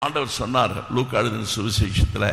ஆண்டவர் சொன்னார் லூக்கா எழுதின சுவிசேஷத்தில்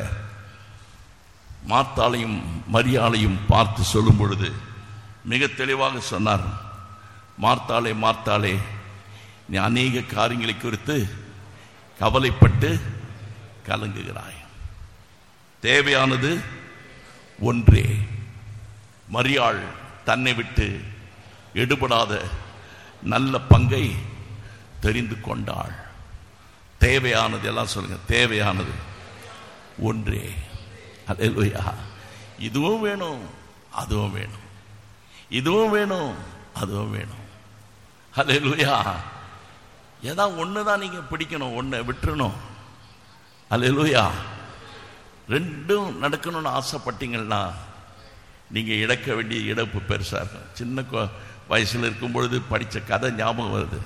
மார்த்தாளையும் மரியாளையும் பார்த்து சொல்லும் பொழுது மிக தெளிவாக சொன்னார் மார்த்தாளே மார்த்தாளே நீ அநேக காரியங்களை குறித்து கவலைப்பட்டு கலங்குகிறாய் தேவையானது ஒன்றே மரியாள் தன்னை விட்டு எடுபடாத நல்ல பங்கை தெரிந்து கொண்டாள் தேவையானது எல்லாம் சொல்லுங்க தேவையானது ஒன்றே அல்லேலூயா இதுவும் வேணும் அதுவும் வேணும் இதுவும் வேணும் அதுவும் வேணும் அல்லேலூயா ஏதா ஒன்று தான் நீங்கள் பிடிக்கணும் ஒன்றை விட்டுறணும் அல்லேலூயா ரெண்டும் நடக்கணும்னு ஆசைப்பட்டீங்கன்னா நீங்கள் இழக்க வேண்டிய இழப்பு பெருசாக இருக்கும் சின்ன கொ- வயசுல இருக்கும் பொழுது படித்த கதை ஞாபகம் வருது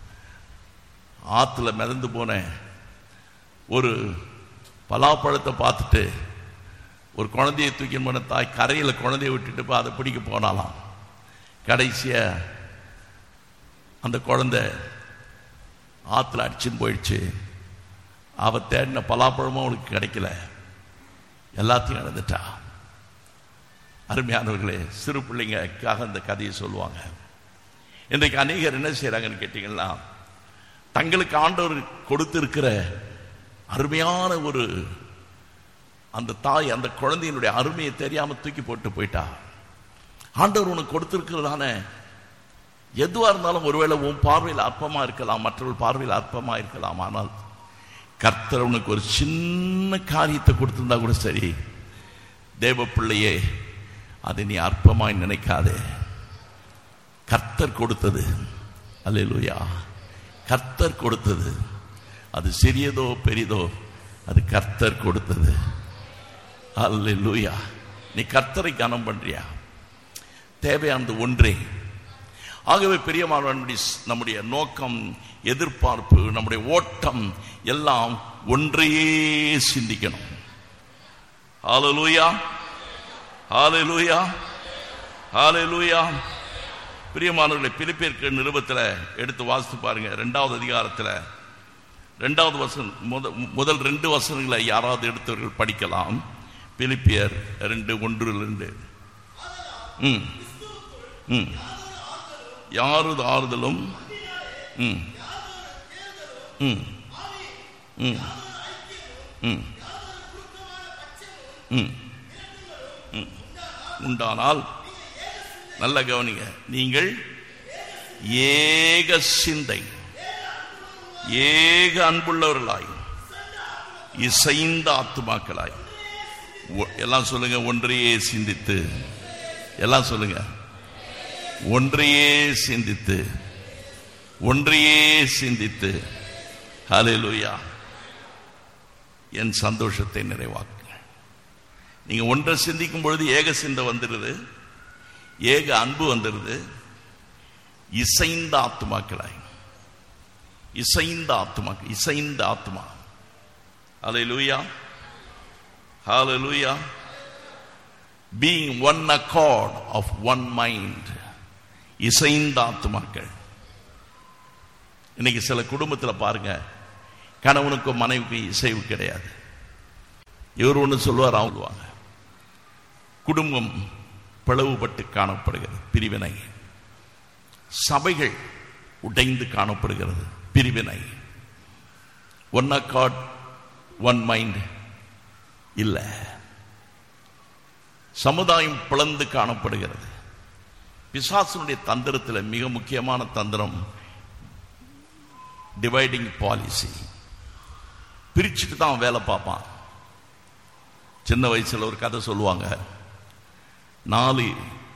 ஆற்றுல மிதந்து போனேன் ஒரு பலாப்பழத்தை பார்த்துட்டு ஒரு குழந்தையை தூக்கின்னு போன தாய் கரையில் குழந்தைய விட்டுட்டு போய் அதை பிடிக்க போனாலாம் கடைசியா அந்த குழந்தை ஆற்றுல அடிச்சுன்னு போயிடுச்சு அவ தேடின பலாப்பழமும் அவளுக்கு கிடைக்கல எல்லாத்தையும் இழந்துட்டா அருமையானவர்களே சிறு பிள்ளைங்களுக்காக அந்த கதையை சொல்லுவாங்க இன்றைக்கு அநேகர் என்ன செய்றாங்கன்னு கேட்டீங்கன்னா தங்களுக்கு ஆண்டவர் கொடுத்திருக்கிற அருமையான ஒரு அந்த தாய் அந்த குழந்தையினுடைய அருமையை தெரியாம தூக்கி போட்டு போயிட்டா ஆண்டவர் உனக்கு கொடுத்திருக்கிறதான எதுவா இருந்தாலும் ஒருவேளை உன் பார்வையில் அற்பமா இருக்கலாம் மற்றவர்கள் பார்வையில் அற்பமா இருக்கலாம் ஆனால் கர்த்தர் உனக்கு ஒரு சின்ன காரியத்தை கொடுத்திருந்தா கூட சரி தேவ பிள்ளையே அதை நீ அற்பமாய் நினைக்காதே கர்த்தர் கொடுத்தது அல்லேலூயா கர்த்தர் கொடுத்தது அது சிறியதோ பெரிதோ அது கர்த்தர் கொடுத்தது அல்லேலூயா நீ கர்த்தரை கனம் பண்றியா தேவையானது ஒன்றே ஆகவே பெரியமானவனுடைய நம்முடைய நோக்கம் எதிர்பார்ப்பு நம்முடைய ஓட்டம் எல்லாம் ஒன்றையே சிந்திக்கணும் ஹalleluya ஹalleluya ஹalleluya பிரியமானவர்களை பிலிப்பியர்க்கு நிருபத்தில் எடுத்து வாசித்து பாருங்க ரெண்டாவது அதிகாரத்தில் ரெண்டாவது வசனம் முத முதல் ரெண்டு வசனங்களை யாராவது எடுத்தவர்கள் படிக்கலாம் பிலிப்பியர் ரெண்டு ஒன்று ரெண்டு ம் ம் யாரது ஆறுதலும் ம் ம் ம் ம் ம் ம் உண்டானால் நல்ல கவனிங்க நீங்கள் ஏக சிந்தை ஏக அன்புள்ளவர்களாய் இசைந்த ஆத்துமாக்களாய் ஒ- எல்லாம் சொல்லுங்க ஒன்றையே சிந்தித்து எல்லாம் சொல்லுங்க ஒன்றையே சிந்தித்து ஒன்றையே சிந்தித்து ஹalleluya என் சந்தோஷத்தை நிறைவாக்குங்க நீங்க ஒன்றை சிந்திக்கும் பொழுது ஏக சிந்தை வந்துடுது ஏக அன்பு வந்துடுது இசைந்த ஆத்துமாக்களாய் இசைந்த ஆத்துமா இசைந்த ஆத்துமா ஹalleluya ஹalleluya being one accord of one mind இசைந்த ஆத்துமாக்கள் இன்னைக்கு சில குடும்பத்தில் பாருங்க கணவனுக்கும் மனைவிக்கும் இசைவு கிடையாது இவர் ஒன்று சொல்லுவார் அவங்க சொல்லுவாங்க குடும்பம் பிளவுபட்டு காணப்படுகிறது பிரிவினை சபைகள் உடைந்து காணப்படுகிறது பிரிவினை ஒன் அக்காட் ஒன் மைண்ட் இல்லை சமுதாயம் பிளந்து காணப்படுகிறது பிசாசனுடைய தந்திரத்தில் மிக முக்கியமான தந்திரம் டிவைடிங் பாலிசி பிரிச்சுட்டு தான் அவன் வேலை பார்ப்பான் சின்ன வயசுல ஒரு கதை சொல்லுவாங்க நாலு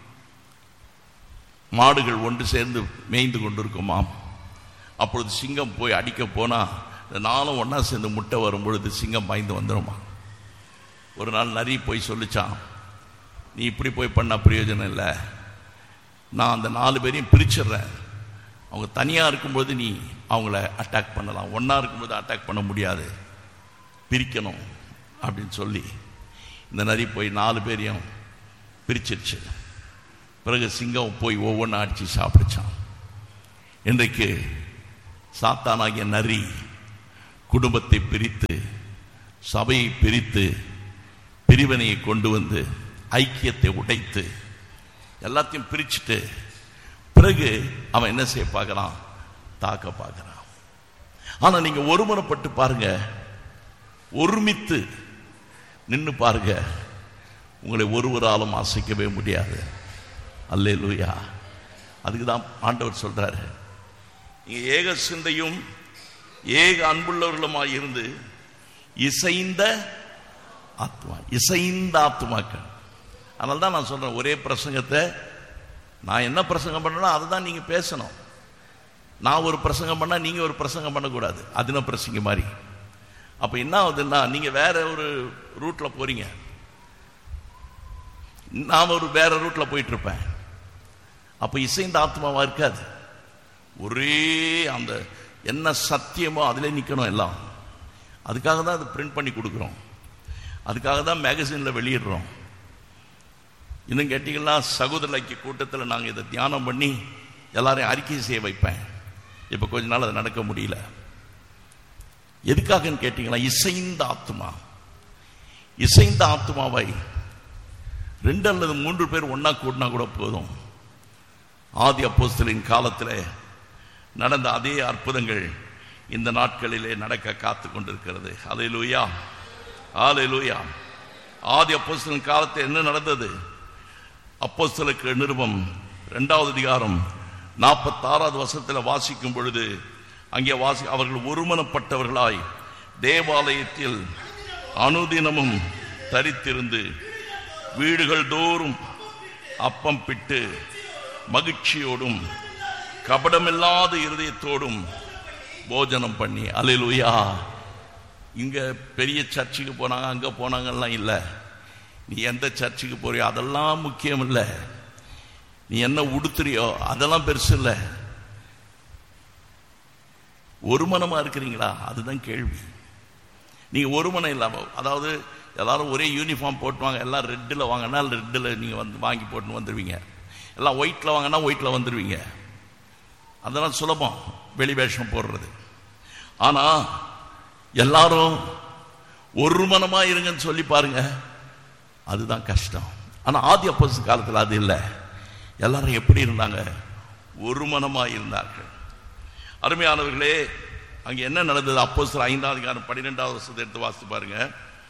மாடுகள் ஒன்று சேர்ந்து மேய்ந்து கொண்டிருக்குமாம் அப்பொழுது சிங்கம் போய் அடிக்க போனா இந்த நாளும் ஒண்ணா சேர்ந்து முட்டை வரும் பொழுது சிங்கம் பயந்து வந்துருமா ஒரு நாள் நரி போய் சொல்லிச்சான் நீ இப்படி போய் பண்ண பிரயோஜனம் இல்லை நான் அந்த நாலு பேரையும் பிரிச்சிடுறேன் அவங்க தனியாக இருக்கும்போது நீ அவங்கள அட்டாக் பண்ணலாம் ஒன்றா இருக்கும்போது அட்டாக் பண்ண முடியாது பிரிக்கணும் அப்படின்னு சொல்லி இந்த நரி போய் நாலு பேரையும் பிரிச்சிருச்சு பிறகு சிங்கம் போய் ஒவ்வொன்றா அடித்து சாப்பிடுச்சான் இன்றைக்கு சாத்தானாகிய நரி குடும்பத்தை பிரித்து சபையை பிரித்து பிரிவினையை கொண்டு வந்து ஐக்கியத்தை உடைத்து எல்லாத்தையும் பிரிச்சுட்டு பிறகு அவன் என்ன செய்ய பார்க்கறான் தாக்க பார்க்கறான் ஆனா நீங்க ஒருமனப்பட்டு பாருங்க ஒருமித்து நின்னு பாருங்க உங்களை ஒருவராலும் அசைக்கவே முடியாது அல்லே லூயா அதுக்கு தான் ஆண்டவர் சொல்றாரு நீங்க ஏக சிந்தையும் ஏக அன்புள்ளவர்களுமாய் இருந்து இசைந்த ஆத்மா இசைந்த ஆத்மாக்கள் அதனால தான் நான் சொல்றேன் ஒரே பிரசங்கத்தை நான் என்ன பிரசங்கம் பண்ணணும் அதை தான் நீங்க பேசணும் நான் ஒரு பிரசங்கம் பண்ணா நீங்க ஒரு பிரசங்கம் பண்ணக்கூடாது அதுன பிரசங்க மாதிரி அப்ப என்ன ஆகுதுன்னா நீங்க வேற ஒரு ரூட்ல போறீங்க நான் ஒரு வேற ரூட்ல போயிட்டு இருப்பேன் அப்ப இசைந்த ஆத்மாவா இருக்காது ஒரே அந்த என்ன சத்தியமோ அதிலே நிக்கணும் எல்லாம் அதுக்காக தான் அதை பிரிண்ட் பண்ணி கொடுக்குறோம் அதுக்காக தான் மேகசினில் வெளியிடுறோம் இன்னும் கேட்டிங்கன்னா சகோதர ஐக்கிய கூட்டத்தில் நாங்கள் இதை தியானம் பண்ணி எல்லாரையும் அறிக்கை செய்ய வைப்பேன் இப்போ கொஞ்ச நாள் அது நடக்க முடியல எதுக்காகன்னு கேட்டிங்கன்னா இசைந்த ஆத்மா இசைந்த ஆத்மாவை ரெண்டு அல்லது மூன்று பேர் ஒண்ணா கூட்டினா கூட போதும் ஆதி அப்போஸ்தலின் காலத்தில் நடந்த அதே அற்புதங்கள் இந்த நாட்களிலே நடக்க காத்து கொண்டிருக்கிறது அலையிலூயா ஆலையிலூயா ஆதி அப்போஸ்தலின் காலத்தில் என்ன நடந்தது அப்போஸ்தலுக்கு நிருபம் இரண்டாவது அதிகாரம் நாற்பத்தாறாவது வருஷத்தில் வாசிக்கும் பொழுது அங்கே வாசி அவர்கள் ஒருமனப்பட்டவர்களாய் தேவாலயத்தில் அனுதினமும் தரித்திருந்து வீடுகள் தோறும் அப்பம் பிட்டு மகிழ்ச்சியோடும் கபடமில்லாத இருதயத்தோடும் போஜனம் பண்ணி அலையிலுயா இங்க பெரிய சர்ச்சுக்கு போனாங்க அங்க போனாங்கலாம் இல்லை நீ எந்த சர்ச்சுக்கு போறியோ அதெல்லாம் முக்கியம் இல்லை நீ என்ன உடுத்துறியோ அதெல்லாம் பெருசு இல்லை ஒரு மனமா இருக்கிறீங்களா அதுதான் கேள்வி நீங்க ஒரு மனம் இல்லாம அதாவது எல்லாரும் ஒரே யூனிஃபார்ம் போட்டுவாங்க எல்லாம் ரெட்டில் வாங்கினா ரெட்டில் நீங்க வந்து வாங்கி போட்டு வந்துடுவீங்க எல்லாம் ஒயிட்ல வாங்கினா ஒயிட்ல வந்துடுவீங்க அதெல்லாம் சுலபம் வெளி வேஷம் போடுறது ஆனா எல்லாரும் ஒரு மனமா இருங்கன்னு சொல்லி பாருங்க அதுதான் கஷ்டம் ஆனா ஆதி அப்போஸ் காலத்தில் அது இல்லை எல்லாரும் எப்படி இருந்தாங்க ஒரு மனமா இருந்தார்கள் அருமையானவர்களே அங்க என்ன நடந்தது அப்போஸ் ஐந்தாவது அதிகாரம் பன்னிரெண்டாவது வருஷத்தை எடுத்து வாசித்து பாருங்க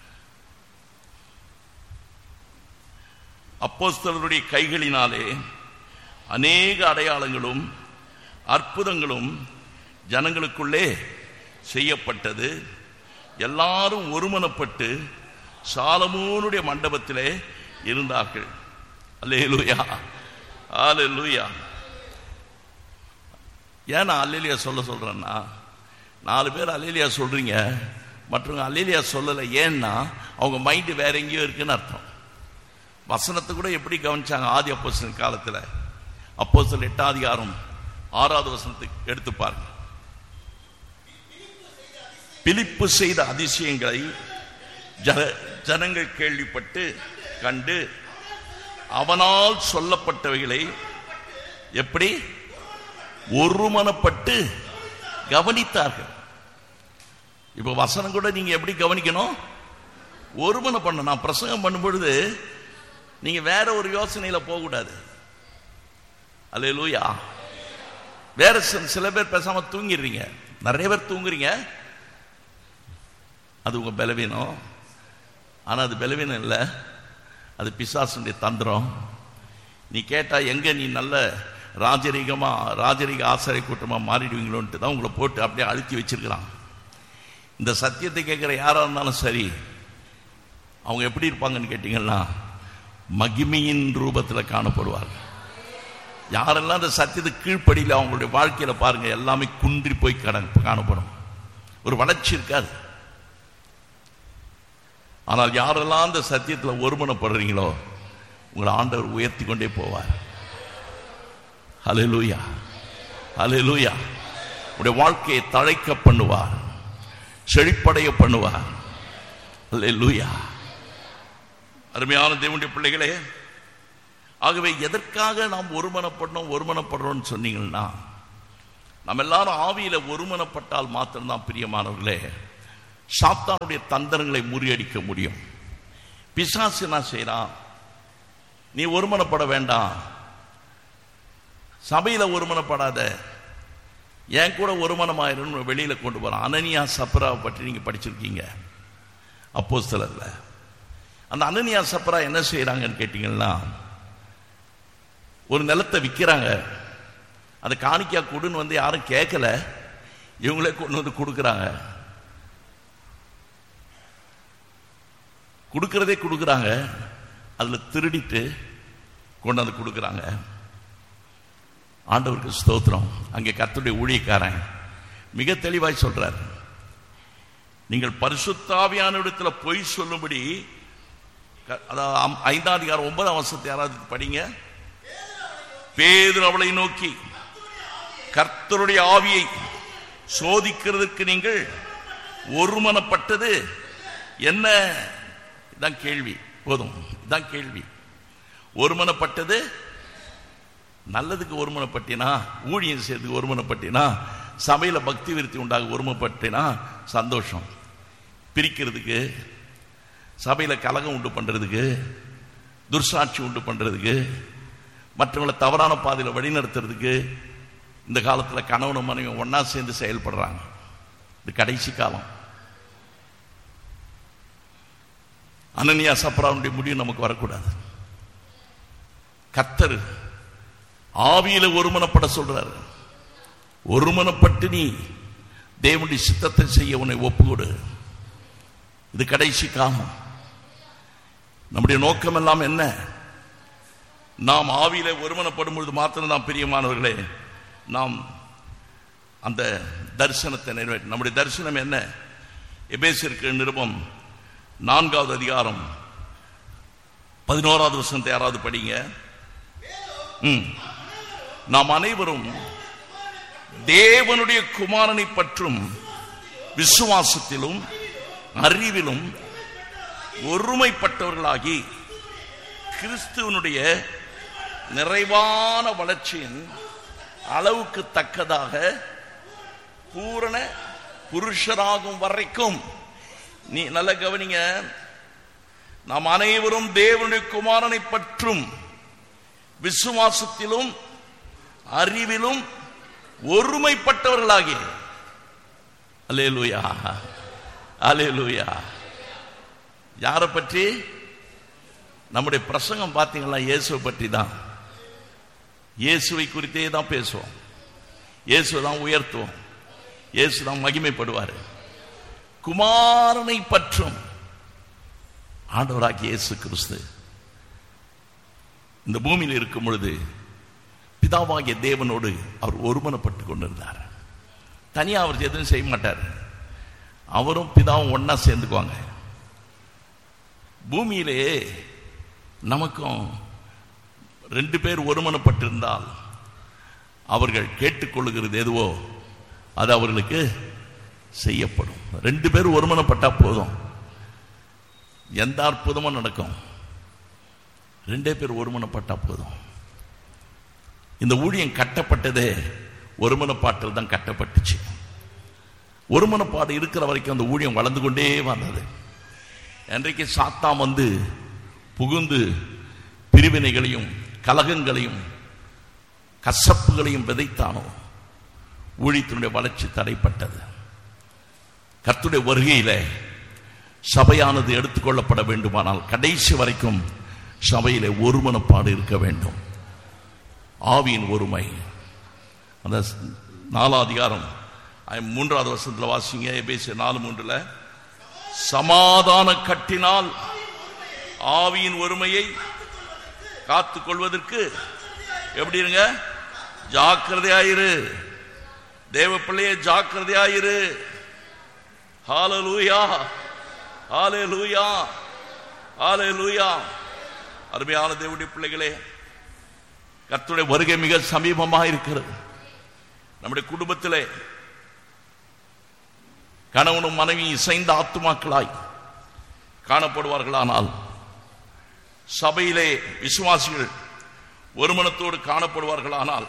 அப்போஸ்தலருடைய கைகளினாலே அநேக அடையாளங்களும் அற்புதங்களும் ஜனங்களுக்குள்ளே செய்யப்பட்டது எல்லாரும் ஒருமனப்பட்டு சாலமோனுடைய மண்டபத்திலே இருந்தார்கள் அல்லேலூயா அல்லேலூயா ஏன் நான் அல்லேலியா சொல்ல சொல்றேன்னா நாலு பேர் அல்லேலியா சொல்றீங்க மற்றவங்க அல்லேலியா சொல்லலை ஏன்னா அவங்க மைண்டு வேற எங்கேயோ இருக்குன்னு அர்த்தம் வசனத்தை கூட எப்படி கவனிச்சாங்க ஆதி அப்போஸ்தலன் காலத்தில் அப்போஸ்தலன் எட்டாம் அதிகாரம் ஆறாவது வசனத்துக்கு எடுத்து பாருங்க பிலிப்பு செய்த அதிசயங்களை ஜன- ஜனங்கள் கேள்விப்பட்டு கண்டு அவனால் சொல்லப்பட்டவைகளை எப்படி ஒருமனப்பட்டு கவனித்தார்கள் இப்ப வசனம் கூட நீங்க எப்படி கவனிக்கணும் ஒருமனை பண்ண நான் பிரசங்கம் பண்ணும் பொழுது நீங்க வேற ஒரு யோசனையில போக கூடாது அல்லேலூயா வேற சில- சில பேர் பேசாம தூங்கிடுறீங்க நிறைய பேர் தூங்குறீங்க அது உங்க பலவீனம் ஆனா அது பலவீனம் இல்லை அது பிசாசுடைய தந்திரம் நீ கேட்டா எங்க நீ நல்ல ராஜரீகமா ராஜரீக ஆசிரிய கூட்டமா மாறிடுவீங்களோன்ட்டு தான் உங்களை போட்டு அப்படியே அழுத்தி வச்சிருக்கிறான் இந்த சத்தியத்தை கேட்கிற யாரா இருந்தாலும் சரி அவங்க எப்படி இருப்பாங்கன்னு கேட்டீங்கன்னா மகிமையின் ரூபத்தில் காணப்படுவார்கள் யாரெல்லாம் அந்த சத்தியத்தை கீழ்ப்படியில் அவங்களுடைய வாழ்க்கையில பாருங்க எல்லாமே குன்றி போய் கட காணப்படும் ஒரு வளர்ச்சி இருக்காது ஆனால் யாரெல்லாம் அந்த சத்தியத்தில் ஒருமனப்படுறீங்களோ உங்களை ஆண்டவர் உயர்த்தி கொண்டே போவார் ஹalleluya ஹalleluya உடைய வாழ்க்கையை தழைக்க பண்ணுவார் செழிப்படைய பண்ணுவார் ஹalleluya அருமையான தேவனுடைய பிள்ளைகளே ஆகவே எதற்காக நாம் ஒருமனப்படணும் ஒருமனப்படுறோம்னு சொன்னீங்கன்னா நம்ம எல்லாரும் ஆவியில ஒருமனப்பட்டால் மாத்திரம்தான் பிரியமானவர்களே சாத்தானுடைய தந்திரங்களை முறியடிக்க முடியும் பிசாசு என்ன செய்யறான் நீ ஒருமனப்பட வேண்டாம் சபையில ஒருமனப்படாத என் கூட ஒருமனமாயிரும் வெளியில கொண்டு போறான் அனனியா சப்ராவை பற்றி நீங்க படிச்சிருக்கீங்க அப்போ சிலர்ல அந்த அனனியா சப்ரா என்ன செய்யறாங்கன்னு கேட்டீங்கன்னா ஒரு நிலத்தை விற்கிறாங்க அதை காணிக்கா கொடுன்னு வந்து யாரும் கேட்கல இவங்களே கொண்டு வந்து கொடுக்குறாங்க கொடுக்கறதே கொடுக்குறாங்க அதில் திருடிட்டு கொண்டு வந்து கொடுக்குறாங்க ஆண்டவருக்கு ஸ்தோத்திரம் அங்கே கர்த்தருடைய ஊழியக்காரன் மிக தெளிவாய் சொல்றார் நீங்கள் பரிசுத்தாவியான இடத்துல பொய் சொல்லும்படி க- அதாவது ஐம்- ஐந்தாம் அதிகாரம் ஒன்பதாம் வருஷத்தை யாராவது படிங்க பேதுரு அவளை நோக்கி கர்த்தருடைய ஆவியை சோதிக்கிறதுக்கு நீங்கள் ஒருமனப்பட்டது என்ன இதான் கேள்வி போதும் இதான் கேள்வி ஒருமனப்பட்டது நல்லதுக்கு ஒருமனப்பட்டினா ஊழியம் செய்யறதுக்கு ஒருமனப்பட்டினா சபையில பக்தி விருத்தி உண்டாக ஒருமைப்பட்டினா சந்தோஷம் பிரிக்கிறதுக்கு சபையில கலகம் உண்டு பண்றதுக்கு துர்சாட்சி உண்டு பண்றதுக்கு மற்றவங்களை தவறான பாதையில் வழிநடத்துறதுக்கு இந்த காலத்துல கணவனும் மனைவி ஒண்ணா சேர்ந்து செயல்படுறாங்க இது கடைசி காலம் அனனியா சப்ராவுடைய முடிவு நமக்கு வரக்கூடாது கத்தர் ஆவியில ஒருமனப்பட சொல்றாரு ஒருமனப்பட்டு நீ தேவனுடைய சித்தத்தை செய்ய உன்னை ஒப்புக்கொடு இது கடைசி காலம் நம்முடைய நோக்கம் எல்லாம் என்ன நாம் ஆவியில ஒருமனப்படும் பொழுது மாத்திரம்தான் பிரியமானவர்களே நாம் அந்த தரிசனத்தை நிறைவேற்ற நம்முடைய தரிசனம் என்ன எபேசிற்கு நிருபம் நான்காவது அதிகாரம் பதினோராவது வருஷத்தை யாராவது படிங்க ம். நாம் அனைவரும் தேவனுடைய குமாரனை பற்றும் விசுவாசத்திலும் அறிவிலும் ஒருமைப்பட்டவர்களாகி கிறிஸ்துவனுடைய நிறைவான வளர்ச்சியின் அளவுக்கு தக்கதாக பூரண புருஷராகும் வரைக்கும் நீ நல்ல கவனிங்க நாம் அனைவரும் தேவனுடைய குமாரனை பற்றும் விசுவாசத்திலும் அறிவிலும் ஒருமைப்பட்டவர்களாகி அலேலுயா அலேலுயா யாரை பற்றி நம்முடைய பிரசங்கம் பார்த்தீங்களா இயேசுவை பற்றி தான் இயேசுவை குறித்தே தான் பேசுவோம் இயேசு தான் உயர்த்துவோம் இயேசு தான் மகிமைப்படுவார் குமாரனை பற்றும் ஆண்டவராகிய இயேசு கிறிஸ்து இந்த பூமியில் இருக்கும் பொழுது பிதாவாகிய தேவனோடு அவர் ஒருமனப்பட்டு கொண்டிருந்தார் தனியா அவர் எதுவும் செய்ய மாட்டார் அவரும் பிதாவும் ஒண்ணா சேர்ந்துக்குவாங்க பூமியிலே நமக்கும் ரெண்டு பேர் ஒருமனப்பட்டிருந்தால் அவர்கள் கேட்டுக்கொள்ளுகிறது எதுவோ அது அவர்களுக்கு செய்யப்படும் ரெண்டு பேர் ஒருமனப்பட்டா போதும் எந்த அற்புதமும் நடக்கும் ரெண்டே பேர் ஒருமனப்பட்டா போதும் இந்த ஊழியம் கட்டப்பட்டதே ஒருமனப்பாட்டில் தான் கட்டப்பட்டுச்சு ஒருமனப்பாடு இருக்கிற வரைக்கும் அந்த ஊழியம் வளர்ந்து கொண்டே வந்தது இன்றைக்கு சாத்தாம் வந்து புகுந்து பிரிவினைகளையும் கலகங்களையும் கசப்புகளையும் விதைத்தானோ ஊழியத்தினுடைய வளர்ச்சி தடைப்பட்டது கர்த்துடைய வருகையில சபையானது எடுத்துக்கொள்ளப்பட வேண்டுமானால் கடைசி வரைக்கும் சபையிலே ஒருமனப்பாடு இருக்க வேண்டும் ஆவியின் ஒருமை அந்த நாலாம் அதிகாரம் ஐ- மூன்றாவது வருஷத்துல வாசிங்க எபேசிய நாலு மூன்றுல சமாதான கட்டினால் ஆவியின் ஒருமையை காத்துக் கொள்வதற்கு எப்படி இருங்க ஜாக்கிரதையாயிரு தேவ பிள்ளையே ஜாக்கிரதையாயிரு ஹalleluya ஹalleluya ஹalleluya அருமையான தேவனுடைய பிள்ளைகளே கர்த்தருடைய வருகை மிக சமீபமாக இருக்கிறது நம்முடைய குடும்பத்திலே கணவனும் மனைவி இசைந்த ஆத்துமாக்களாய் காணப்படுவார்களானால் சபையிலே விசுவாசிகள் ஒருமனத்தோடு காணப்படுவார்களானால்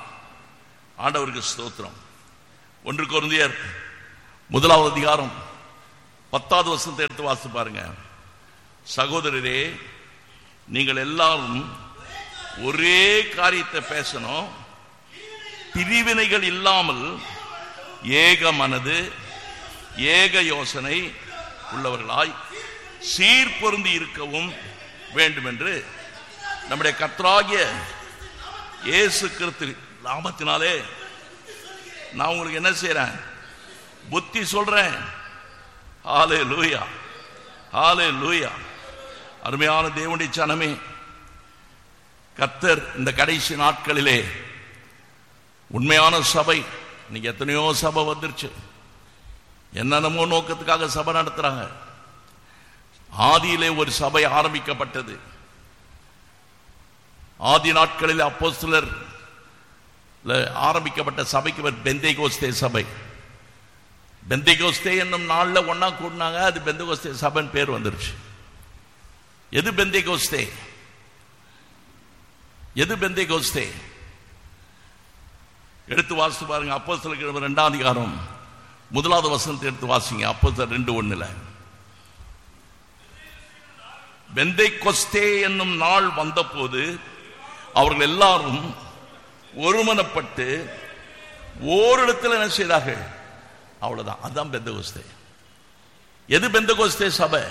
ஆண்டவருக்கு ஸ்தோத்திரம் ஒன்று கொருந்தியர் முதலாவது அதிகாரம் பத்தாவது வசனத்தை எடுத்து வாசித்து பாருங்க சகோதரரே நீங்கள் எல்லாரும் ஒரே காரியத்தை பேசணும் பிரிவினைகள் இல்லாமல் ஏக மனது ஏக யோசனை உள்ளவர்களாய் சீர்பொருந்தி இருக்கவும் வேண்டும் என்று நம்முடைய கர்த்தராகிய இயேசு கிறிஸ்து நாமத்தினாலே நான் உங்களுக்கு என்ன செய்றேன் புத்தி சொல்றேன் ஆலே லூயா ஆலே லூயா அருமையான தேவனுடைய சனமே கத்தர் இந்த கடைசி நாட்களிலே உண்மையான சபை இன்னைக்கு எத்தனையோ சபை வந்துருச்சு என்னென்னமோ நோக்கத்துக்காக சபை நடத்துறாங்க ஆதியிலே ஒரு சபை ஆரம்பிக்கப்பட்டது ஆதி நாட்களில் அப்போஸ்தலர் ஆரம்பிக்கப்பட்ட சபைக்கு பேர் பெந்தைகோஸ்தே சபை பெந்தைகோஸ்தே என்னும் நாள்ல ஒன்னா கூடினாங்க அது பெந்தகோஸ்தே சபைன்னு பேர் வந்துருச்சு எது பெந்தைகோஸ்தே எது பெந்தைகோஸ்தே எடுத்து வாசித்து பாருங்க அப்போஸ்தலர் ரெண்டாம் அதிகாரம் முதலாவது வசனத்தை எடுத்து வாசிங்க அப்போஸ்தலர் ரெண்டு ஒண்ணுல வெந்தை கொஸ்தே என்னும் நாள் வந்தபோது அவர்கள் எல்லாரும் ஒருமனப்பட்டு ஓரிடத்தில் என்ன செய்தார்கள் அவ்வளவுதான் அதான் பெந்த கோஸ்தே எது பெந்த கோஸ்தே சபை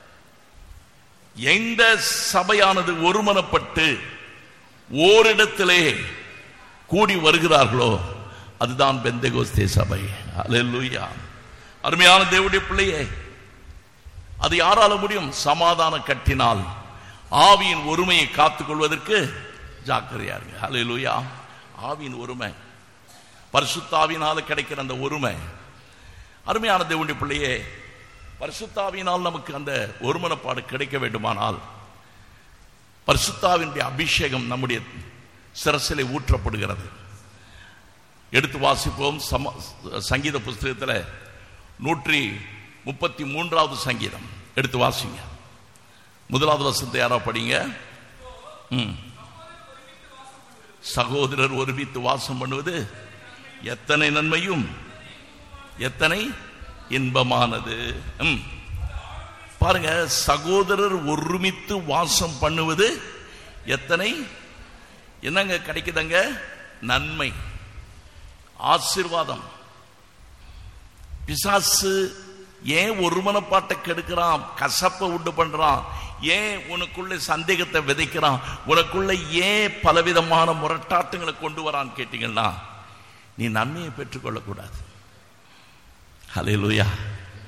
எந்த சபையானது ஒருமனப்பட்டு ஓரிடத்திலே கூடி வருகிறார்களோ அதுதான் பெந்தகோஸ்தே சபை அல்லேலூயா அருமையான தேவனுடைய பிள்ளையே அது யாரால முடியும் சமாதான கட்டினால் ஆவியின் ஒருமையை காத்துக் கொள்வதற்கு ஜாக்கிரதையா இருங்க அல்லேலூயா ஆவியின் ஒருமை பரிசுத்தாவினால கிடைக்கிற அந்த ஒருமை அருமையான தேவனுடைய பிள்ளையே பரிசுத்தாவினால் நமக்கு அந்த ஒருமனப்பாடு கிடைக்க வேண்டுமானால் பரிசுத்தாவினுடைய அபிஷேகம் நம்முடைய சிரசிலே ஊற்றப்படுகிறது எடுத்து வாசிப்போம் சம சங்கீத புஸ்தகத்தில் நூற்றி முப்பத்தி மூன்றாவது சங்கீதம் எடுத்து வாசிங்க முதலாவது வசனத்தை யாரா படிங்க ம். சகோதரர் ஒருமித்து வாசம் பண்ணுவது எத்தனை நன்மையும் எத்தனை இன்பமானது ம். பாருங்க சகோதரர் ஒருமித்து வாசம் பண்ணுவது எத்தனை என்னங்க கிடைக்குதுங்க நன்மை ஆசீர்வாதம் பிசாசு ஏன் ஒருமனப்பாட்டை கெடுக்கிறான் கசப்பை உண்டு பண்றான் ஏன் உனக்குள்ள சந்தேகத்தை விதைக்கிறான் உனக்குள்ள ஏன் பலவிதமான முரட்டாட்டங்களை கொண்டு வரான்னு கேட்டீங்கன்னா நீ நன்மையை பெற்றுக்கொள்ளக்கூடாது ஹalleluya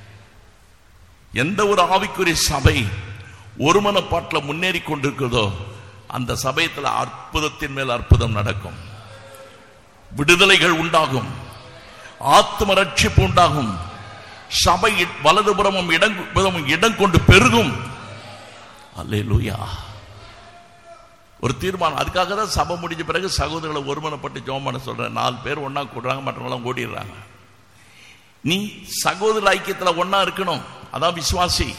எந்த ஒரு ஆவிக்குரிய சபை ஒருமனப்பாட்டில் முன்னேறி கொண்டிருக்கிறதோ அந்த சபையத்தில் அற்புதத்தின் மேல் அற்புதம் நடக்கும் விடுதலைகள் உண்டாகும் ஆத்ம ரட்சிப்பு உண்டாகும் சபை வலதுபுறமும் இடம் புறமும் இடம் கொண்டு பெருகும் அல்லேலூயா ஒரு தீர்மானம் அதுக்காக தான் சபை முடிஞ்ச பிறகு சகோதரர்களை ஒருமனப்பட்டு ஜோம் பண்ண சொல்றேன் நாலு பேர் ஒண்ணா கூடுறாங்க மற்றவங்களாம் ஓடிடுறாங்க நீ சகோதர ஐக்கியத்துல ஒண்ணா இருக்கணும் அதான் விசுவாசி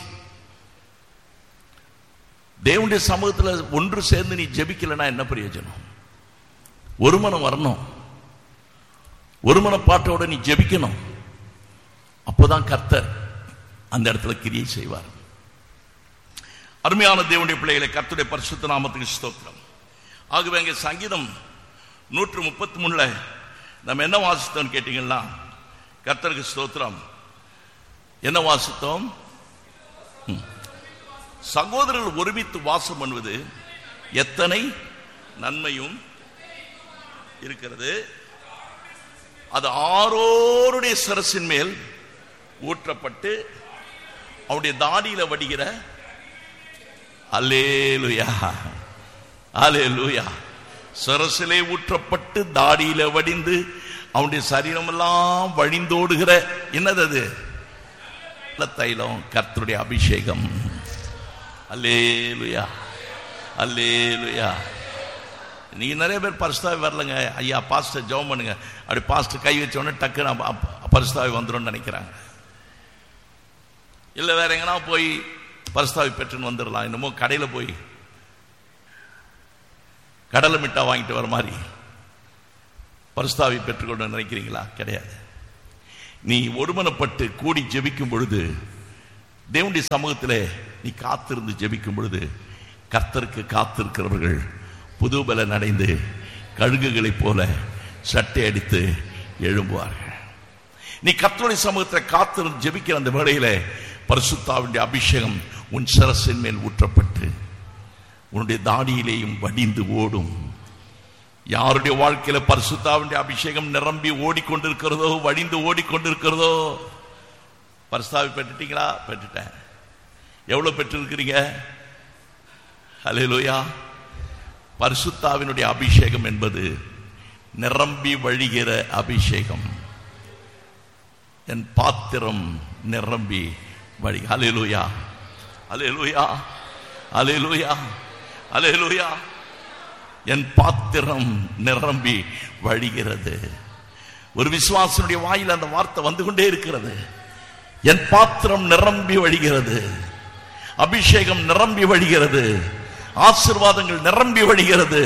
தேவனுடைய சமூகத்துல ஒன்று சேர்ந்து நீ ஜெபிக்கலைன்னா என்ன பிரயோஜனம் ஒருமனம் வரணும் ஒருமனப்பாட்டோட நீ ஜெபிக்கணும் அப்போதான் கர்த்தர் அந்த இடத்துல கிரியை செய்வார் அருமையான தேவனுடைய பிள்ளைகளை கர்த்தருடைய பரிசுத்த நாமத்துக்கு ஸ்தோத்திரம் ஆகவே அங்கே சங்கீதம் நூற்று முப்பத்தி மூணுல நம்ம என்ன வாசித்தோம் கேட்டீங்கன்னா கர்த்தருக்கு ஸ்தோத்திரம் என்ன வாசித்தோம் ம். சகோதரர்கள் ஒருமித்து வாசம் பண்ணுவது எத்தனை நன்மையும் இருக்கிறது அது ஆரோருடைய சரசின் மேல் ஊற்றப்பட்டு அவருடைய தாடியில வடிகிற அல்லேலுயா அல்லேலுயா சரசிலே ஊற்றப்பட்டு தாடியில வடிந்து அவனுடைய சரீரமெல்லாம் வழிந்தோடுகிற என்னது அது நல்ல தைலம் கர்த்தருடைய அபிஷேகம் அல்லேலுயா அல்லேலுயா நீங்க நிறைய பேர் பரிசுத்தாவி வரலங்க ஐயா பாஸ்டர் ஜெபம் பண்ணுங்க அப்படி பாஸ்டர் கை வச்ச உடனே டக்குன்னு அப்ப- அப்ப பரிசுத்தாவி வந்துரும்னு நினைக்கிறாங்க இல்ல வேற எங்கனா போய் பரிசுத்தாவி பெற்றுன்னு வந்துடலாம் என்னமோ கடையில போய் கடலை மிட்டா வாங்கிட்டு வர மாதிரி பரிசுத்தாவி பெற்றுக்கொண்டு நினைக்கிறீங்களா கிடையாது நீ ஒருமனப்பட்டு கூடி ஜெபிக்கும் பொழுது தேவனுடைய சமூகத்திலே நீ காத்திருந்து ஜெபிக்கும் பொழுது கர்த்தருக்கு காத்திருக்கிறவர்கள் புதுபலன் அடைந்து கழுகுகளைப் போல சட்டை அடித்து எழும்புவார்கள் நீ கர்த்தருடைய சமூகத்தில் காத்திருந்து ஜெபிக்கிற அந்த வேளையில பரிசுத்தாவினுடைய அபிஷேகம் உன் சிரசின் மேல் ஊற்றப்பட்டு உன்னுடைய தாடியிலேயும் வடிந்து ஓடும் யாருடைய வாழ்க்கையில பரிசுத்தாவினுடைய அபிஷேகம் நிரம்பி ஓடிக்கொண்டிருக்கிறதோ வடிந்து ஓடிக்கொண்டிருக்கிறதோ பரிசுத்தாவை பெற்றுட்டீங்களா பெற்றுட்டேன் எவ்வளவு பெற்றிருக்கிறீங்க ஹalleluya பரிசுத்தாவினுடைய அபிஷேகம் என்பது நிரம்பி வழிகிற அபிஷேகம் என் பாத்திரம் நிரம்பி வழி ஹalleluya ஹalleluya ஹalleluya ஹalleluya என் பாத்திரம் நிரம்பி வழிகிறது ஒரு விசுவாசனுடைய வாயில் அந்த வார்த்தை வந்து கொண்டே இருக்கிறது என் பாத்திரம் நிரம்பி வழிகிறது அபிஷேகம் நிரம்பி வழிகிறது ஆசிர்வாதங்கள் நிரம்பி வழிகிறது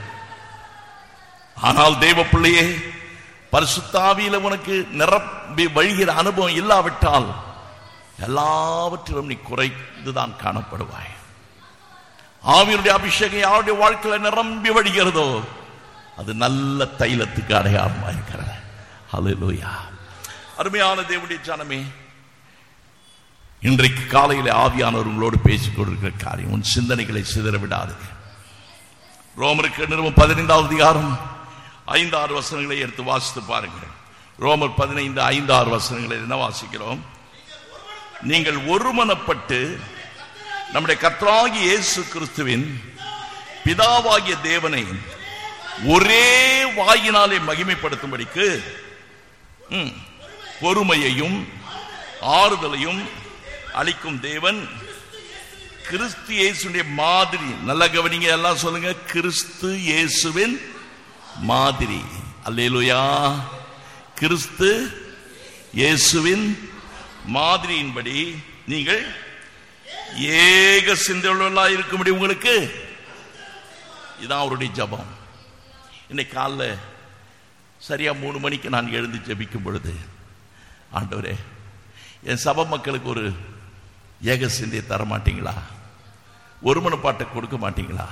ஆனால் தேவ பிள்ளையே பரிசுத்தாவியில உனக்கு நிரம்பி வழிகிற அனுபவம் இல்லாவிட்டால் எல்லாவற்றிலும் நீ குறைந்துதான் காணப்படுவாய் ஆவியுடைய அபிஷேகம் யாருடைய வாழ்க்கையில நிரம்பி வழிகிறதோ அது நல்ல தைலத்துக்கு அடையாளமா இருக்கிறது ஹalleluya அருமையான தேவனுடைய ஜனமே இன்றைக்கு காலையில் ஆவியானவர் உங்களோடு பேசிக் கொண்டிருக்கிற காரியம் உன் சிந்தனைகளை சிதற விடாது ரோமருக்கு நிறுவனம் பதினைந்தாவது அதிகாரம் ஐந்து ஆறு வசனங்களை எடுத்து வாசித்து பாருங்கள் ரோமர் பதினைந்து ஐந்து ஆறு வசனங்களை என்ன வாசிக்கிறோம் நீங்கள் ஒருமனப்பட்டு நம்முடைய கர்த்தராகிய இயேசு கிறிஸ்துவின் பிதாவாகிய தேவனை ஒரே வாயினாலே மகிமைப்படுத்தும்படிக்கு ம், பொறுமையையும் ஆறுதலையும் அளிக்கும் தேவன் கிறிஸ்து இயேசுடைய மாதிரி நல்ல கவனிங்க எல்லாம் சொல்லுங்க கிறிஸ்து இயேசுவின் மாதிரி அல்லேலூயா கிறிஸ்து இயேசுவின் மாதிரியின்படி நீங்கள் ஏக சிந்தையுள்ளவர்களா இருக்கும்படி உங்களுக்கு இதான் அவருடைய ஜபம் இன்னைக்கு காலைல சரியா மூணு மணிக்கு நான் எழுந்து ஜெபிக்கும் பொழுது ஆண்டவரே என் சபை மக்களுக்கு ஒரு ஏக சிந்தையை தர மாட்டீங்களா ஒரு மனப்பாட்டை கொடுக்க மாட்டீங்களா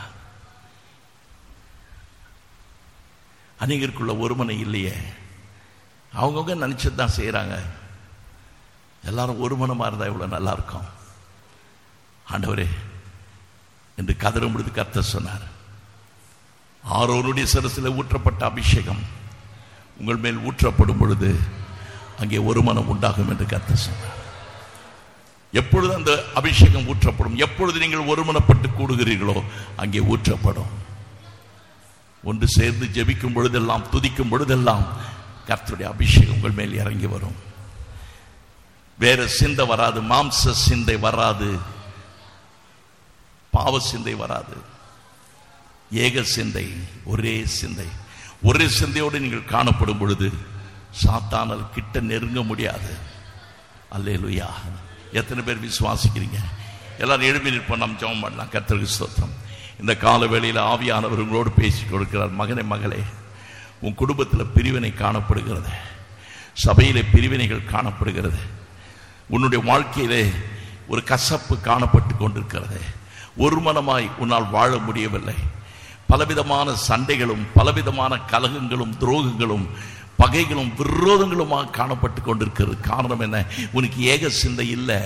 அநேகருக்குள்ள ஒருமனை இல்லையே அவங்கவுங்க நினைச்சது தான் செய்யறாங்க எல்லாரும் ஒரு மனமா இருந்தா இவ்வளவு நல்லா இருக்கும் ஆண்டவரே என்று கதறும் பொழுது கர்த்தர் சொன்னார் ஆரோருடைய சிரசில் ஊற்றப்பட்ட அபிஷேகம் உங்கள் மேல் ஊற்றப்படும் பொழுது அங்கே ஒரு மனம் உண்டாகும் என்று கர்த்தர் சொன்னார் எப்பொழுது அந்த அபிஷேகம் ஊற்றப்படும் எப்பொழுது நீங்கள் ஒருமனப்பட்டு கூடுகிறீர்களோ அங்கே ஊற்றப்படும் ஒன்று சேர்ந்து ஜெபிக்கும் பொழுதெல்லாம் துதிக்கும் பொழுதெல்லாம் கர்த்தருடைய அபிஷேகம் உங்கள் மேல் இறங்கி வரும் வேற சிந்தை வராது மாம்ச சிந்தை வராது பாவ சிந்தை வராது ஏக சிந்தை ஒரே சிந்தை ஒரே சிந்தையோடு நீங்கள் காணப்படும் பொழுது சாத்தானால் கிட்ட நெருங்க முடியாது அல்லேலுயா எத்தனை பேர் விசுவாசிக்கிறீங்க எல்லாரும் எழுப்பி நிற்போம் நாம் ஜெபம் பண்ணலாம் கர்த்தருக்கு ஸ்தோத்திரம் இந்த கால வேளையில் ஆவியானவர் உங்களோடு பேசி கொடுக்கிறார் மகனே மகளே உன் குடும்பத்தில் பிரிவினை காணப்படுகிறது சபையிலே பிரிவினைகள் காணப்படுகிறது உன்னுடைய வாழ்க்கையிலே ஒரு கசப்பு காணப்பட்டு கொண்டிருக்கிறது ஒரு மனமாய் உன்னால் வாழ முடியவில்லை பலவிதமான சண்டைகளும் பலவிதமான கலகங்களும் துரோகங்களும் பகைகளும் விரோதங்களுமாக காணப்பட்டு கொண்டிருக்கிறது காரணம் என்ன உனக்கு ஏக சிந்தை இல்லை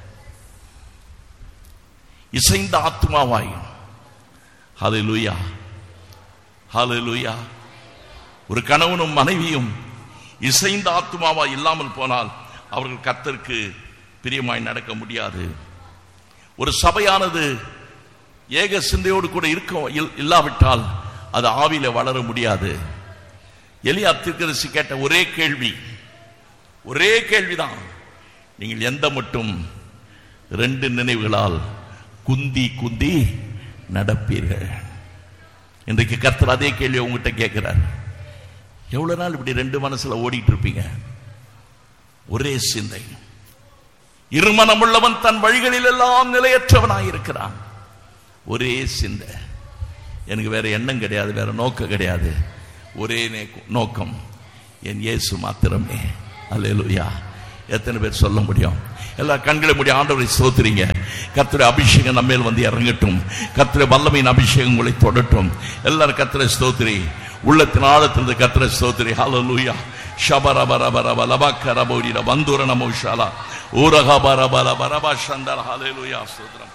இசைந்த ஆத்மாவாய் ஹalleluya ஹalleluya ஒரு கணவனும் மனைவியும் இசைந்த ஆத்மாவா இல்லாமல் போனால் அவர்கள் கர்த்தருக்கு பிரியமாய் நடக்க முடியாது ஒரு சபையானது ஏக சிந்தையோடு கூட இருக்க இல்- இல்லாவிட்டால் அது ஆவியில வளர முடியாது எலியா தீர்க்கதரிசி கேட்ட ஒரே கேள்வி ஒரே கேள்விதான் நீங்கள் எந்த மட்டும் ரெண்டு நினைவுகளால் குந்தி குந்தி நடப்பீர்கள் இன்றைக்கு கர்த்தர் அதே கேள்வி உங்ககிட்ட கேட்கிறார் எவ்வளவு நாள் இப்படி ரெண்டு மனசுல ஓடிட்டு இருப்பீங்க ஒரே சிந்தை இருமனமுள்ளவன் தன் வழிகளில் எல்லாம் நிலையற்றவனாய் இருக்கிறான் ஒரே சிந்தை எனக்கு வேற எண்ணம் கிடையாது வேற நோக்கம் கிடையாது ஒரே நே- நோக்கம் என் இயேசு மாத்திரமே அல்லேலூயா எத்தனை பேர் சொல்ல முடியும் எல்லா கண்களை மூடி ஆண்டவரை ஸ்தோத்திரிங்க கர்த்தருடைய அபிஷேகம் நம்ம மேல் வந்து இறங்கட்டும் கர்த்தருடைய வல்லமையின் அபிஷேகம் உங்களை தொடட்டும் எல்லாரும் கர்த்தரை ஸ்தோத்திரி உள்ளத்தின் ஆழத்திலிருந்து கர்த்தரை ஸ்தோத்திரி ஹalleluya ஷபரபரபரப லபக்கரபோரிட வந்தூர நமோ ஷாலா ஊரகபரபரபரப சந்தர் ஹalleluya ஸ்தோத்திரம்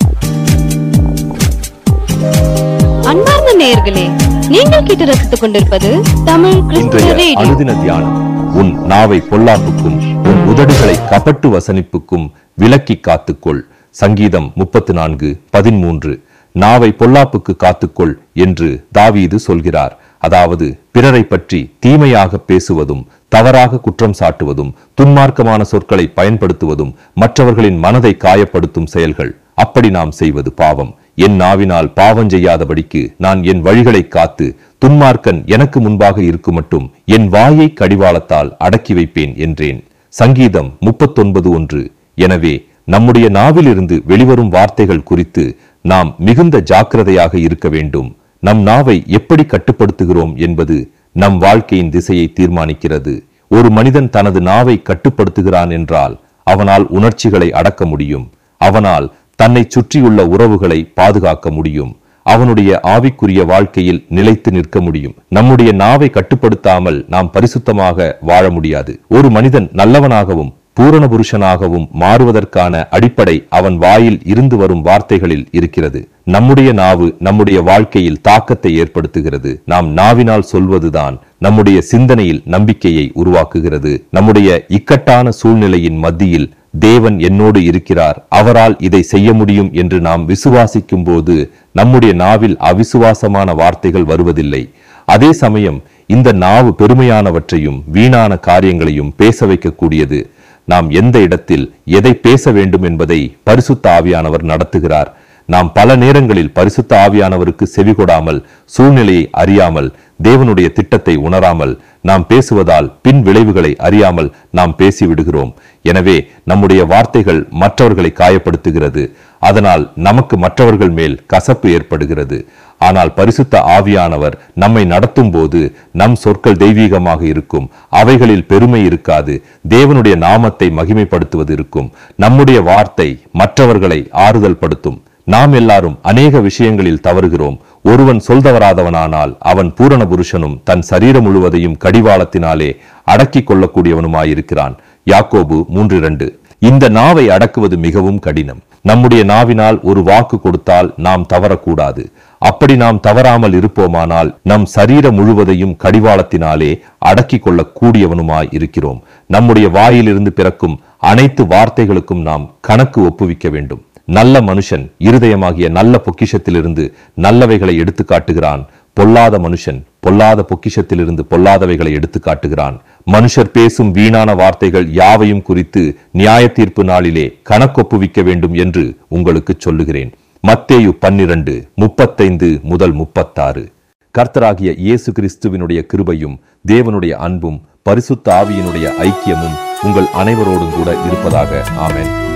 அன்பார்ந்த நேயர்களே நீங்கள் கேட்டு ரசித்துக் கொண்டிருப்பது தமிழ் கிறிஸ்துவ இன்றைய ரேடியோ அனுதின தியானம் உன் நாவை பொல்லாப்புக்கும் உன் உதடுகளை கபட்டு வசனிப்புக்கும் விலக்கி காத்துக்கொள் சங்கீதம் முப்பத்து நான்கு பதிமூன்று நாவை பொல்லாப்புக்கு காத்துக்கொள் என்று தாவீது சொல்கிறார் அதாவது பிறரை பற்றி தீமையாக பேசுவதும் தவறாக குற்றம் சாட்டுவதும் துன்மார்க்கமான சொற்களை பயன்படுத்துவதும் மற்றவர்களின் மனதை காயப்படுத்தும் செயல்கள் அப்படி நாம் செய்வது பாவம் என் நாவினால் பாவம் செய்யாதபடிக்கு நான் என் வழிகளை காத்து துன்மார்க்கன் எனக்கு முன்பாக இருக்குமட்டும் என் வாயை கடிவாளத்தால் அடக்கி வைப்பேன் என்றேன் சங்கீதம் முப்பத்தொன்பது ஒன்று எனவே நம்முடைய நாவிலிருந்து வெளிவரும் வார்த்தைகள் குறித்து நாம் மிகுந்த ஜாக்கிரதையாக இருக்க வேண்டும் நம் நாவை எப்படி கட்டுப்படுத்துகிறோம் என்பது நம் வாழ்க்கையின் திசையை தீர்மானிக்கிறது ஒரு மனிதன் தனது நாவை கட்டுப்படுத்துகிறான் என்றால் அவனால் உணர்ச்சிகளை அடக்க முடியும் அவனால் தன்னை சுற்றியுள்ள உறவுகளை பாதுகாக்க முடியும் அவனுடைய ஆவிக்குரிய வாழ்க்கையில் நிலைத்து நிற்க முடியும் நம்முடைய நாவை கட்டுப்படுத்தாமல் நாம் பரிசுத்தமாக வாழ முடியாது ஒரு மனிதன் நல்லவனாகவும் பூரண புருஷனாகவும் மாறுவதற்கான அடிப்படை அவன் வாயில் இருந்து வரும் வார்த்தைகளில் இருக்கிறது நம்முடைய நாவு நம்முடைய வாழ்க்கையில் தாக்கத்தை ஏற்படுத்துகிறது நாம் நாவினால் சொல்வதுதான் நம்முடைய சிந்தனையில் நம்பிக்கையை உருவாக்குகிறது நம்முடைய இக்கட்டான சூழ்நிலையின் மத்தியில் தேவன் என்னோடு இருக்கிறார் அவரால் இதை செய்ய முடியும் என்று நாம் விசுவாசிக்கும் போது நம்முடைய நாவில் அவிசுவாசமான வார்த்தைகள் வருவதில்லை அதே சமயம் இந்த நாவு பெருமையானவற்றையும் வீணான காரியங்களையும் பேச வைக்கக்கூடியது நாம் எந்த இடத்தில் எதை பேச வேண்டும் என்பதை பரிசுத்த ஆவியானவர் நடத்துகிறார் நாம் பல நேரங்களில் பரிசுத்த ஆவியானவருக்கு செவிகொடாமல் சூழ்நிலையை அறியாமல் தேவனுடைய திட்டத்தை உணராமல் நாம் பேசுவதால் பின் விளைவுகளை அறியாமல் நாம் பேசிவிடுகிறோம் எனவே நம்முடைய வார்த்தைகள் மற்றவர்களை காயப்படுத்துகிறது அதனால் நமக்கு மற்றவர்கள் மேல் கசப்பு ஏற்படுகிறது ஆனால் பரிசுத்த ஆவியானவர் நம்மை நடத்தும் போது நம் சொற்கள் தெய்வீகமாக இருக்கும் அவைகளில் பெருமை இருக்காது தேவனுடைய நாமத்தை மகிமைப்படுத்துவது இருக்கும் நம்முடைய வார்த்தை மற்றவர்களை ஆறுதல் படுத்தும் நாம் எல்லாரும் அநேக விஷயங்களில் தவறுகிறோம் ஒருவன் சொல்தவராதவனானால் அவன் பூரண புருஷனும் தன் சரீரம் முழுவதையும் கடிவாளத்தினாலே அடக்கிக் கொள்ளக்கூடியவனுமாயிருக்கிறான் யாக்கோபு மூன்று இரண்டு இந்த நாவை அடக்குவது மிகவும் கடினம் நம்முடைய நாவினால் ஒரு வாக்கு கொடுத்தால் நாம் தவறக்கூடாது அப்படி நாம் தவறாமல் இருப்போமானால் நம் சரீரம் முழுவதையும் கடிவாளத்தினாலே அடக்கிக் கொள்ளக் கூடியவனுமாய் இருக்கிறோம் நம்முடைய வாயிலிருந்து பிறக்கும் அனைத்து வார்த்தைகளுக்கும் நாம் கணக்கு ஒப்புவிக்க வேண்டும் நல்ல மனுஷன் இருதயமாகிய நல்ல பொக்கிஷத்திலிருந்து நல்லவைகளை எடுத்து காட்டுகிறான் பொல்லாத மனுஷன் பொல்லாத பொக்கிஷத்திலிருந்து பொல்லாதவைகளை எடுத்து காட்டுகிறான் மனுஷர் பேசும் வீணான வார்த்தைகள் யாவையும் குறித்து நியாய தீர்ப்பு நாளிலே கணக்கொப்புவிக்க வேண்டும் என்று உங்களுக்கு சொல்லுகிறேன் மத்தேயு பன்னிரண்டு முப்பத்தைந்து முதல் முப்பத்தாறு கர்த்தராகிய இயேசு கிறிஸ்துவினுடைய கிருபையும் தேவனுடைய அன்பும் பரிசுத்த ஆவியினுடைய ஐக்கியமும் உங்கள் அனைவரோடும் கூட இருப்பதாக ஆமென்